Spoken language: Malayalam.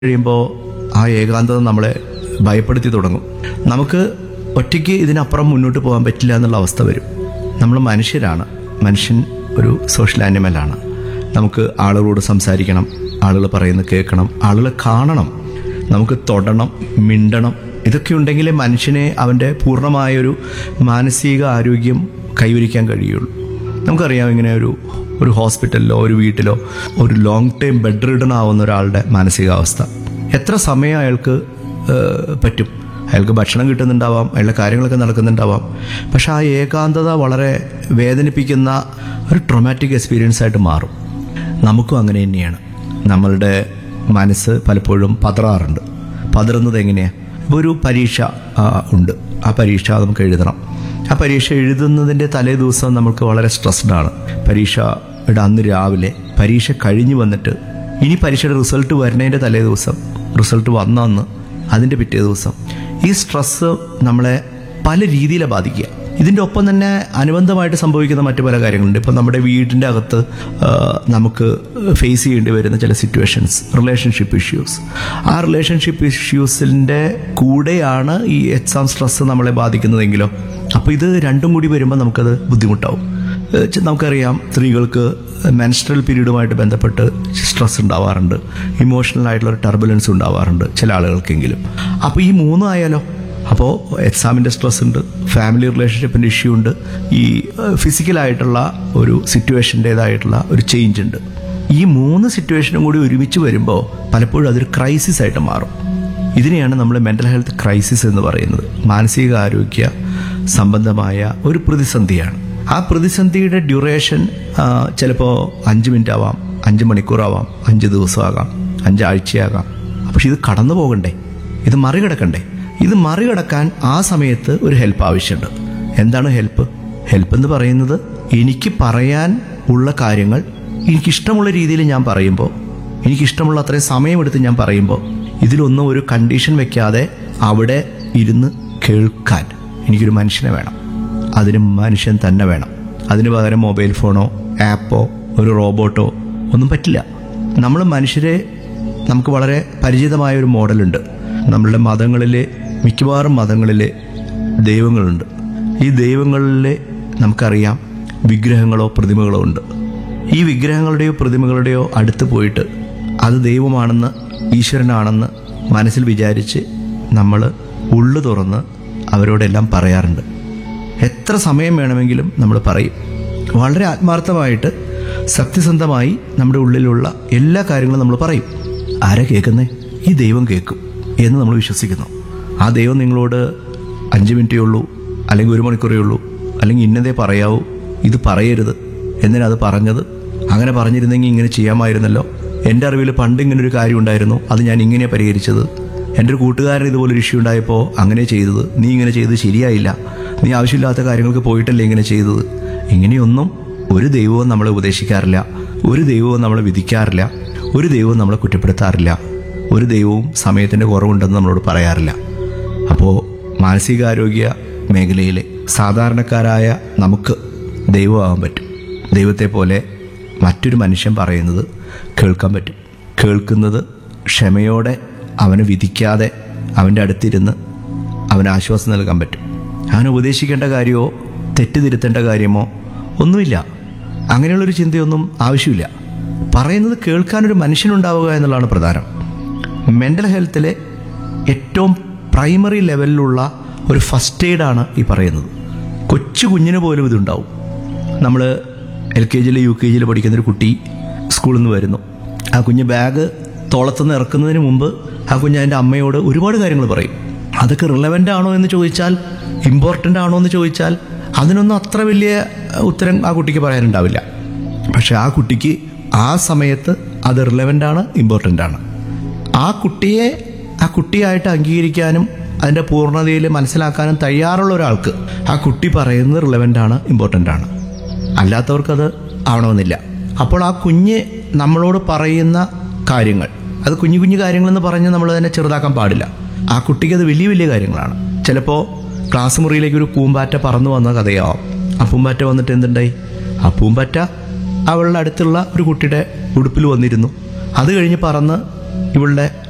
കഴിയുമ്പോൾ ആ ഏകാന്തത നമ്മളെ ഭയപ്പെടുത്തി തുടങ്ങും നമുക്ക് ഒറ്റയ്ക്ക് ഇതിനപ്പുറം മുന്നോട്ട് പോകാൻ പറ്റില്ല എന്നുള്ള അവസ്ഥ വരും നമ്മൾ മനുഷ്യരാണ് മനുഷ്യൻ ഒരു സോഷ്യൽ ആനിമലാണ് നമുക്ക് ആളുകളോട് സംസാരിക്കണം ആളുകൾ പറയുന്നത് കേൾക്കണം ആളുകളെ കാണണം നമുക്ക് തൊടണം മിണ്ടണം ഇതൊക്കെ ഉണ്ടെങ്കിലേ മനുഷ്യനെ അവൻ്റെ പൂർണ്ണമായൊരു മാനസിക ആരോഗ്യം കൈവരിക്കാൻ കഴിയുള്ളൂ നമുക്കറിയാം ഇങ്ങനെ ഒരു ഒരു ഹോസ്പിറ്റലിലോ ഒരു വീട്ടിലോ ഒരു ലോങ് ടൈം ബെഡ് റിഡൺ ആവുന്ന ഒരാളുടെ മാനസികാവസ്ഥ എത്ര സമയം അയാൾക്ക് ഏഹ്, പറ്റും അയാൾക്ക് ഭക്ഷണം കിട്ടുന്നുണ്ടാവാം അയാളുടെ കാര്യങ്ങളൊക്കെ നടക്കുന്നുണ്ടാവാം പക്ഷെ ആ ഏകാന്തത വളരെ വേദനിപ്പിക്കുന്ന ഒരു ട്രൊമാറ്റിക് എക്സ്പീരിയൻസ് ആയിട്ട് മാറും നമുക്കും അങ്ങനെ തന്നെയാണ് നമ്മളുടെ മനസ്സ് പലപ്പോഴും പതറാറുണ്ട് പതറുന്നത് എങ്ങനെയാണ് ഇപ്പോൾ ഒരു പരീക്ഷ ആ, ഉണ്ട് ആ പരീക്ഷ നമുക്ക് എഴുതണം ആ പരീക്ഷ എഴുതുന്നതിൻ്റെ തലേ ദിവസം നമുക്ക് വളരെ സ്ട്രെസ്ഡ് ആണ് പരീക്ഷയുടെ അന്ന് രാവിലെ പരീക്ഷ കഴിഞ്ഞ് വന്നിട്ട് ഇനി പരീക്ഷയുടെ റിസൾട്ട് വരുന്നതിൻ്റെ തലേ ദിവസം റിസൾട്ട് വന്ന അന്ന് അതിൻ്റെ പിറ്റേ ദിവസം ഈ സ്ട്രെസ്സ് നമ്മളെ പല രീതിയിലാണ് ബാധിക്കുക ഇതിൻ്റെ ഒപ്പം തന്നെ അനുബന്ധമായിട്ട് സംഭവിക്കുന്ന മറ്റു പല കാര്യങ്ങളുണ്ട് ഇപ്പം നമ്മുടെ വീടിൻ്റെ അകത്ത് ആ, നമുക്ക് ഫേസ് ചെയ്യേണ്ടി വരുന്ന ചില സിറ്റുവേഷൻസ് റിലേഷൻഷിപ്പ് ഇഷ്യൂസ് ആ റിലേഷൻഷിപ്പ് ഇഷ്യൂസിൻ്റെ കൂടെയാണ് ഈ എക്സാം സ്ട്രെസ് നമ്മളെ ബാധിക്കുന്നതെങ്കിലോ അപ്പോൾ ഇത് രണ്ടും കൂടി വരുമ്പോൾ നമുക്കത് ബുദ്ധിമുട്ടാവും ഏഹ് ചെ- നമുക്കറിയാം സ്ത്രീകൾക്ക് മെൻസ്ട്രൽ പീരീഡുമായിട്ട് ബന്ധപ്പെട്ട് സ്ട്രെസ് ഉണ്ടാവാറുണ്ട് ഇമോഷണൽ ആയിട്ടുള്ള ഒരു ടർബുലൻസ് ഉണ്ടാവാറുണ്ട് ചില ആളുകൾക്കെങ്കിലും അപ്പോൾ ഈ മൂന്നും ആയാലോ അപ്പോൾ എക്സാമിൻ്റെ സ്ട്രെസ് ഉണ്ട് ഫാമിലി റിലേഷൻഷിപ്പിൻ്റെ ഇഷ്യൂ ഉണ്ട് ഈ ഫിസിക്കലായിട്ടുള്ള ഒരു സിറ്റുവേഷൻ്റേതായിട്ടുള്ള ഒരു ചേഞ്ച് ഉണ്ട് ഈ മൂന്ന് സിറ്റുവേഷനും കൂടി ഒരുമിച്ച് വരുമ്പോൾ പലപ്പോഴും അതൊരു ക്രൈസിസ് ആയിട്ട് മാറും ഇതിനെയാണ് നമ്മൾ മെൻ്റൽ ഹെൽത്ത് ക്രൈസിസ് എന്ന് പറയുന്നത് മാനസികാരോഗ്യ സംബന്ധമായ ഒരു പ്രതിസന്ധിയാണ് ആ പ്രതിസന്ധിയുടെ ഡ്യൂറേഷൻ ചിലപ്പോൾ അഞ്ച് മിനിറ്റ് ആവാം അഞ്ച് മണിക്കൂറാവാം അഞ്ച് ദിവസമാകാം അഞ്ചാഴ്ചയാകാം പക്ഷെ ഇത് കടന്നു പോകണ്ടേ ഇത് മറികടക്കണ്ടേ ഇത് മറികടക്കാൻ ആ സമയത്ത് ഒരു ഹെൽപ്പ് ആവശ്യമുണ്ട് എന്താണ് ഹെൽപ്പ് ഹെൽപ്പ് എന്ന് പറയുന്നത് എനിക്ക് പറയാൻ ഉള്ള കാര്യങ്ങൾ എനിക്കിഷ്ടമുള്ള രീതിയിൽ ഞാൻ പറയുമ്പോൾ എനിക്കിഷ്ടമുള്ള അത്രയും സമയമെടുത്ത് ഞാൻ പറയുമ്പോൾ ഇതിലൊന്നും ഒരു കണ്ടീഷൻ വെക്കാതെ അവിടെ ഇരുന്ന് കേൾക്കാൻ എനിക്കൊരു മനുഷ്യനെ വേണം അതിന് മനുഷ്യൻ തന്നെ വേണം അതിന് പകരം മൊബൈൽ ഫോണോ ആപ്പോ ഒരു റോബോട്ടോ ഒന്നും പറ്റില്ല നമ്മൾ മനുഷ്യരെ നമുക്ക് വളരെ പരിചിതമായ ഒരു മോഡലുണ്ട് നമ്മളുടെ മതങ്ങളിലെ മിക്കവാറും മതങ്ങളിലെ ദൈവങ്ങളുണ്ട് ഈ ദൈവങ്ങളിലെ നമുക്കറിയാം വിഗ്രഹങ്ങളോ പ്രതിമകളോ ഉണ്ട് ഈ വിഗ്രഹങ്ങളുടെയോ പ്രതിമകളുടെയോ അടുത്ത് പോയിട്ട് അത് ദൈവമാണെന്ന് ഈശ്വരനാണെന്ന് മനസ്സിൽ വിചാരിച്ച് നമ്മൾ ഉള്ളു തുറന്ന് അവരോടെല്ലാം പറയാറുണ്ട് എത്ര സമയം വേണമെങ്കിലും നമ്മൾ പറയും വളരെ ആത്മാർത്ഥമായിട്ട് സത്യസന്ധമായി നമ്മുടെ ഉള്ളിലുള്ള എല്ലാ കാര്യങ്ങളും നമ്മൾ പറയും ആരാ കേൾക്കുന്നേ ഈ ദൈവം കേൾക്കും എന്ന് നമ്മൾ വിശ്വസിക്കുന്നു ആ ദൈവം നിങ്ങളോട് അഞ്ച് മിനിറ്റേ ഉള്ളൂ അല്ലെങ്കിൽ ഒരു മണിക്കൂറേ ഉള്ളൂ അല്ലെങ്കിൽ ഇന്നതേ പറയാവൂ ഇത് പറയരുത് എന്തിനാ അത് പറഞ്ഞത് അങ്ങനെ പറഞ്ഞിരുന്നെങ്കിൽ ഇങ്ങനെ ചെയ്യാമായിരുന്നല്ലോ എൻ്റെ അറിവിൽ പണ്ട് ഇങ്ങനെ ഒരു കാര്യം ഉണ്ടായിരുന്നു അത് ഞാൻ ഇങ്ങനെ പരിഹരിച്ചത് എൻ്റെ ഒരു കൂട്ടുകാരൻ ഇതുപോലെ ഒരു ഇഷ്യൂ ഉണ്ടായപ്പോൾ അങ്ങനെ ചെയ്തത് നീ ഇങ്ങനെ ചെയ്തത് ശരിയായില്ല നീ ആവശ്യമില്ലാത്ത കാര്യങ്ങൾക്ക് പോയിട്ടല്ലേ ഇങ്ങനെ ചെയ്തത് ഇങ്ങനെയൊന്നും ഒരു ദൈവവും നമ്മളെ ഉപദേശിക്കാറില്ല ഒരു ദൈവവും നമ്മളെ വിധിക്കാറില്ല ഒരു ദൈവവും നമ്മളെ കുറ്റപ്പെടുത്താറില്ല ഒരു ദൈവവും സമയത്തിൻ്റെ കുറവുണ്ടെന്ന് നമ്മളോട് പറയാറില്ല അപ്പോൾ മാനസികാരോഗ്യ മേഖലയിലെ സാധാരണക്കാരായ നമുക്ക് ദൈവമാകാൻ പറ്റും ദൈവത്തെ പോലെ മറ്റൊരു മനുഷ്യൻ പറയുന്നത് കേൾക്കാൻ പറ്റും കേൾക്കുന്നത് ക്ഷമയോടെ അവനെ വിധിക്കാതെ അവൻ്റെ അടുത്തിരുന്ന് അവന് ആശ്വാസം നൽകാൻ പറ്റും അവനെ ഉപദേശിക്കേണ്ട കാര്യമോ തെറ്റുതിരുത്തേണ്ട കാര്യമോ ഒന്നുമില്ല അങ്ങനെയുള്ളൊരു ചിന്തയൊന്നും ആവശ്യമില്ല പറയുന്നത് കേൾക്കാനൊരു മനുഷ്യനുണ്ടാവുക എന്നുള്ളതാണ് പ്രധാനം മെൻ്റൽ ഹെൽത്തിലെ ഏറ്റവും പ്രൈമറി ലെവലിലുള്ള ഒരു ഫസ്റ്റ് എയ്ഡാണ് ഈ പറയുന്നത് കൊച്ചു കുഞ്ഞിന് പോലും ഇതുണ്ടാവും നമ്മൾ എൽ കെ ജിയിൽ യു കെ ജിയിൽ പഠിക്കുന്ന ഒരു കുട്ടി സ്കൂളിൽ നിന്ന് വരുന്നു ആ കുഞ്ഞ് ബാഗ് തോളത്തുനിന്ന് ഇറക്കുന്നതിന് മുമ്പ് ആ കുഞ്ഞ് അതിൻ്റെ അമ്മയോട് ഒരുപാട് കാര്യങ്ങൾ പറയും അതൊക്കെ റിലവൻ്റ് ആണോ എന്ന് ചോദിച്ചാൽ ഇമ്പോർട്ടൻ്റ് ആണോ എന്ന് ചോദിച്ചാൽ അതിനൊന്നും അത്ര വലിയ ഉത്തരം ആ കുട്ടിക്ക് പറയാനുണ്ടാവില്ല പക്ഷെ ആ കുട്ടിക്ക് ആ സമയത്ത് അത് റിലവൻ്റ് ആണ് ഇമ്പോർട്ടൻ്റ് ആണ് ആ കുട്ടിയെ ആ കുട്ടിയായിട്ട് അംഗീകരിക്കാനും അതിൻ്റെ പൂർണ്ണതയിൽ മനസ്സിലാക്കാനും തയ്യാറുള്ള ഒരാൾക്ക് ആ കുട്ടി പറയുന്നത് റിലവൻ്റ് ആണ് ഇമ്പോർട്ടൻ്റ് ആണ് അല്ലാത്തവർക്കത് ആവണമെന്നില്ല അപ്പോൾ ആ കുഞ്ഞ് നമ്മളോട് പറയുന്ന കാര്യങ്ങൾ അത് കുഞ്ഞു കുഞ്ഞു കാര്യങ്ങളെന്ന് പറഞ്ഞ് നമ്മൾ തന്നെ ചെറുതാക്കാൻ പാടില്ല ആ കുട്ടിക്ക് അത് വലിയ വലിയ കാര്യങ്ങളാണ് ചിലപ്പോൾ ക്ലാസ് മുറിയിലേക്ക് ഒരു പൂമ്പാറ്റ പറന്നു വന്ന കഥയാവാം ആ പൂമ്പാറ്റ വന്നിട്ട് എന്തുണ്ടായി ആ പൂമ്പാറ്റ അവളുടെ അടുത്തുള്ള ഒരു കുട്ടിയുടെ ഉടുപ്പിൽ വന്നിരുന്നു അത് കഴിഞ്ഞ് പറന്ന് ഇവളുടെ